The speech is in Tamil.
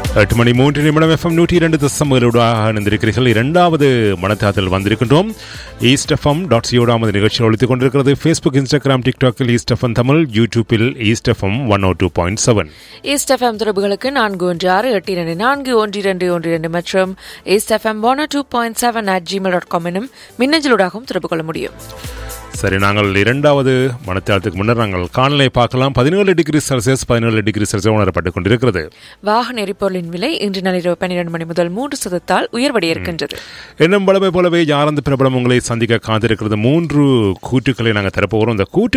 எட்டு மணி மூன்று நிமிடம் எஃப்எம் நூற்றி இரண்டு தசமங்களோடு இணைந்திருக்கிறீர்கள் இரண்டாவது மனத்தாத்தில் வந்திருக்கின்றோம் ஈஸ்ட் எஃப்எம் டாட் சியோடாமது நிகழ்ச்சி ஒழித்துக் கொண்டிருக்கிறது ஃபேஸ்புக் இன்ஸ்டாகிராம் டிக்டாக்கில் ஈஸ்ட் எஃப்எம் தமிழ் யூடியூப்பில் East FM one O two point seven East FM தொடர்புகளுக்கு நான்கு ஒன்று ஆறு எட்டு இரண்டு நான்கு ஒன்று இரண்டு ஒன்று இரண்டு மற்றும் East FM one two point seven at Gmail dot com எனும் மின்னஞ்சலூடாகவும் தொடர்பு கொள்ள முடியும் சரி நாங்கள் இரண்டாவது மனத்தாளத்துக்கு முன்னர் நாங்கள் காணலை பார்க்கலாம் பதினேழு டிகிரி செல்சியஸ் பதினேழு டிகிரி செல்சியஸ் உணரப்பட்டுக் கொண்டிருக்கிறது வாகன எரிபொருளின் விலை இன்று நள்ளிரவு பன்னிரண்டு மணி முதல் மூன்று சதத்தால் உயர்வடைய இருக்கின்றது என்னும் பலவை போலவே யாரந்த பிரபலம் உங்களை சந்திக்க காத்திருக்கிறது மூன்று கூற்றுக்களை நாங்கள் தரப்போகிறோம் இந்த கூட்டு